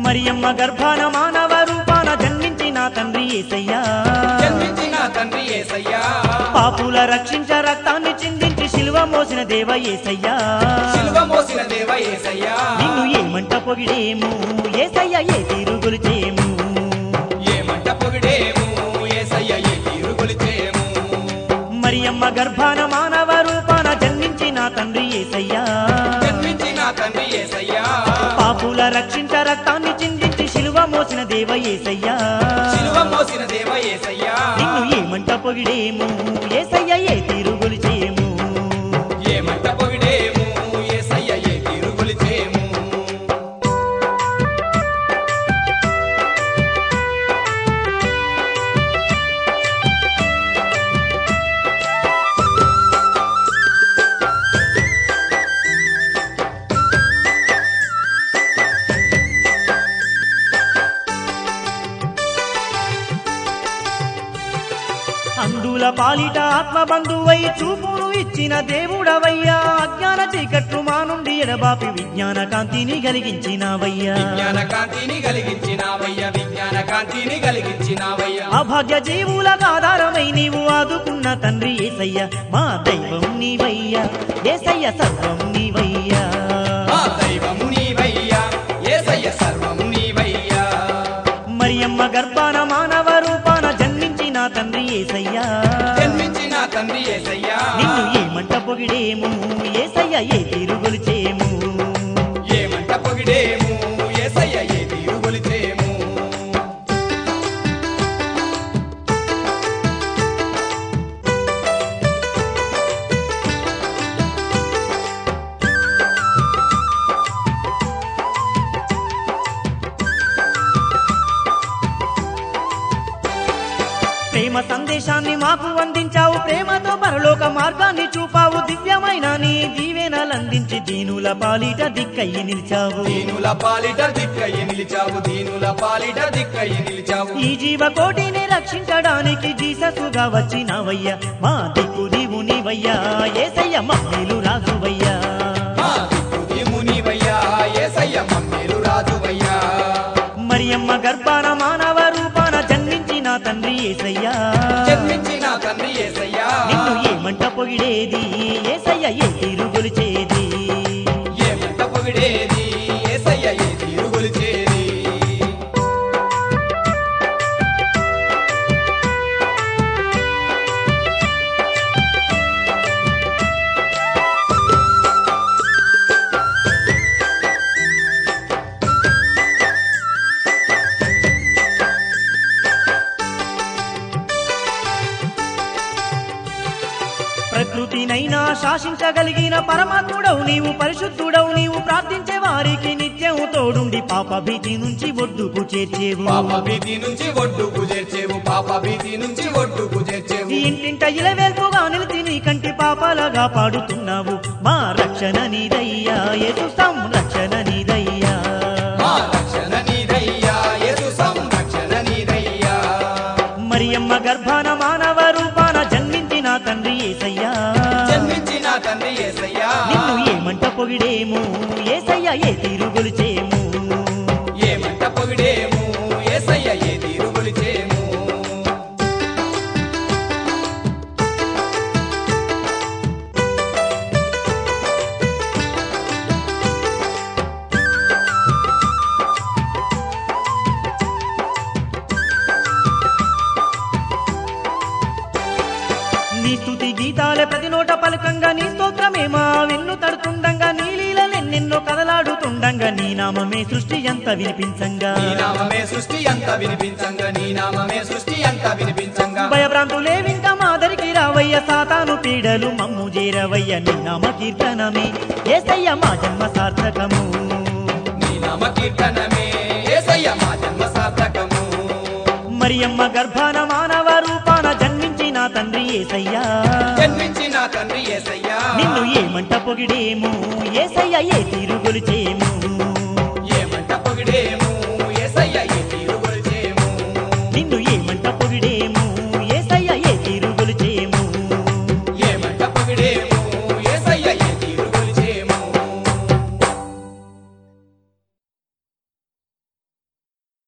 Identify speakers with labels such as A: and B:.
A: మరియమ్మ గర్భాన మానవ రూపాన జన్మించిన తండ్రి ఏసయ్యా
B: జన్మించిన తండ్రి ఏసయ్యా
A: పాపుల రక్షించ రక్తాన్ని చిందించి శిలువ మోసిన దేవ ఏసయ్యా
B: శిలువ మోసిన దేవ ఏసయ్యా
A: నిన్ను ఏమంట పొగిడేము ఏసయ్య ఏ తీరు గొలిచేము
B: ఏమంట పొగిడేము ఏసయ్య ఏ తీరు కొలిచేము
A: మరియమ్మ గర్భాన మానవ రూపాన జన్మించిన తండ్రి ఏసయ్యా
B: జన్మించిన తండ్రి ఏసయ్యా
A: పాపుల రక్షించ రక్తాన్ని చిందించి శిలువ మోసిన దేవ ఏసయ్యా
B: శిలువ మోసిన దేవ ఏసయ్యా
A: నిన్ను ఏమంట పొగిడేము ఏసయ్య ఏ తీరు గొలిచేము
B: ఏమంట పొగిడేము ఏసయ్య ఏ తీరు కొలిచేము
A: అందుల పాలిట ఆత్మ బంధువై చూపును ఇచ్చిన దేవుడవయ్యా అజ్ఞాన చీకట్లు మా నుండి ఎడబాపి విజ్ఞాన కాంతిని కలిగించినవయ్యా
B: విజ్ఞాన కాంతిని కలిగించినావయ్య విజ్ఞాన కాంతిని కలిగించినావయ్య
A: అభాగ్య జీవులకు ఆధారమై నీవు ఆదుకున్న తండ్రి ఏసయ్య మా దైవం నీవయ్యా ఏసయ్య సర్వం నీవయ్యా
B: మా దైవము నీవయ్యా ఏసయ్య సర్వము నీవయ్యా
A: మరియమ్మ గర్భాన మానవ రూపాన జన్మించిన తండ్రి ఏసయ్యా
B: జన్మించిన తండ్రి ఏసయ్యా
A: నిన్ను ఏమంట పొగిడేము ఏసయ్య ఏ తీరు గొలిచేము
B: ఏమంట పొగిడేము ఏసయ్య ఏ తీరు కొలిచేము
A: ప్రేమ సందేశాన్ని మాకు అందించావు ప్రేమతో పరలోక మార్గాన్ని చూపావు దివ్యమైన నీ దీవెనలందించి దీనుల పాలిట దిక్కయ్యి నిలిచావు
B: దీనుల పాలిట దిక్కయ్య నిలిచావు దీనుల పాలిట దిక్కయ్య నిలిచావు
A: ఈ జీవ కోటిని రక్షించడానికి జీససుగా వచ్చినవయ్యా మా దిక్కు నీవు నీవయ్యా ఏసయ్య మమ్మీలు రాజువయ్యా
B: మా దిక్కు నీవు నీవయ్యా ఏసయ్య మమ్మేలు రాజువయ్యా
A: మరియమ్మ గర్భాన మానవ రూపాన జన్మించిన తండ్రి ఏసయ్యా
B: జన్మించిన తండ్రి ఏసయ్యా
A: నిన్ను ఏమంట పొగిడేది ఏసయ్య ఏ తీరు గొలిచేది
B: ఏమంట పొగిడేది ఏసయ్య ఏ తీరు కొలిచేది
A: ప్రకృతినైనా శాసించగలిగిన పరమాత్ముడవు నీవు పరిశుద్ధుడవు నీవు ప్రార్థించే వారికి నిత్యం తోడుండి పాప భీతి నుంచి ఒడ్డుకు చేర్చేవు
B: పాప భీతి నుంచి ఒడ్డుకు చేర్చేవు పాప భీతి నుంచి ఒడ్డుకు చేర్చేవు
A: ఈ ఇంటింట ఇలవేల్పుగా నిలిచి నీ కంటి పాపాలగా పాడుతున్నావు మా రక్షణ నీదయ్యా యేసు సంరక్షణ నీదయ్యా
B: మా రక్షణ నీదయ్యా యేసు సంరక్షణ నీదయ్యా
A: మరియమ్మ గర్భాన మానవ రూపాన జన్మించిన తండ్రి ఏసయ్యా
B: జన్మించిన తండ్రి ఏసయ్యా
A: నిన్ను ఏమంట పొగిడేము ఏసయ్య ఏ తీరు గొలిచేము
B: ఏమంట పొగిడేము ఏసయ్య ఏ తీరు కొలిచేము
A: నీ స్తుతి గీతాలే ప్రతి నోట పలకంగా నీ స్తోత్రమే మా వెన్ను తడుతుండంగా నీ లీలలెన్నెన్నో కదలాడుతుండంగా నీ నామమే సృష్టి ఎంత వినిపించంగా
B: నీ నామమే సృష్టి అంత వినిపించంగా నీ నామమే సృష్టి అంత వినిపించంగా
A: భయభ్రాంతులే వింక మాదరికి రావయ్య సాతాను పీడలు మమ్ము చేరవయ్య నీ నామ కీర్తనమే ఏసయ్య మా జన్మ సార్థకము
B: నీ నామ కీర్తనమే ఏసయ్య మా జన్మ సార్థకము
A: మరియమ్మ గర్భాన మానవ రూపాన జన్మించిన తండ్రి ఏసయ్యా
B: జన్మించిన తండ్రి ఏసయ్యా
A: నిన్ను ఏమంట పొగిడేము ఏసయ్య ఏ తీరు గొలిచేము